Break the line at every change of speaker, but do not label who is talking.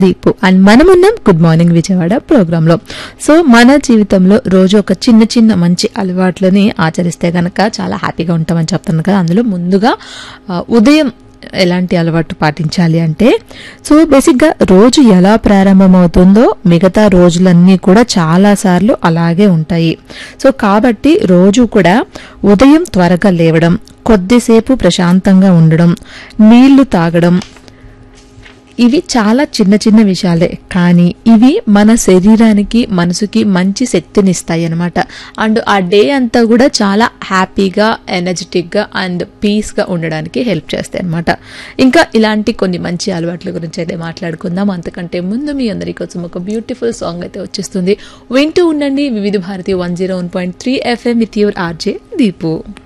Deepu and మనమున్నాం good morning Vijayawada ప్రోగ్రాంలో so మన జీవితంలో రోజు ఒక చిన్న చిన్న మంచి అలవాట్లని ఆచరిస్తే గనక చాలా హ్యాపీగా ఉంటామని చెప్తున్నాను కదా అందులో ముందుగా ఆ, ఉదయం ఎలాంటి అలవాటు పాటించాలి అంటే సో బేసిక్గా రోజు ఎలా ప్రారంభమవుతుందో మిగతా రోజులన్నీ కూడా చాలా సార్లు అలాగే ఉంటాయి సో కాబట్టి రోజు కూడా ఉదయం త్వరగా లేవడం కొద్దిసేపు ప్రశాంతంగా ఉండడం నీళ్లు తాగడం ఇవి చాలా చిన్న చిన్న విషయాలే కానీ ఇవి మన శరీరానికి మనసుకి మంచి శక్తినిస్తాయి అనమాట అండ్ ఆ డే అంతా కూడా చాలా హ్యాపీగా ఎనర్జెటిక్గా అండ్ పీస్గా ఉండడానికి హెల్ప్ చేస్తాయి అనమాట ఇంకా ఇలాంటి కొన్ని మంచి అలవాట్ల గురించి అయితే మాట్లాడుకుందాం అంతకంటే ముందు మీ అందరి కోసం ఒక బ్యూటిఫుల్ సాంగ్ అయితే వచ్చేస్తుంది వింటూ ఉండండి Vividh Bharati one zero one point three FM with your RJ Deepu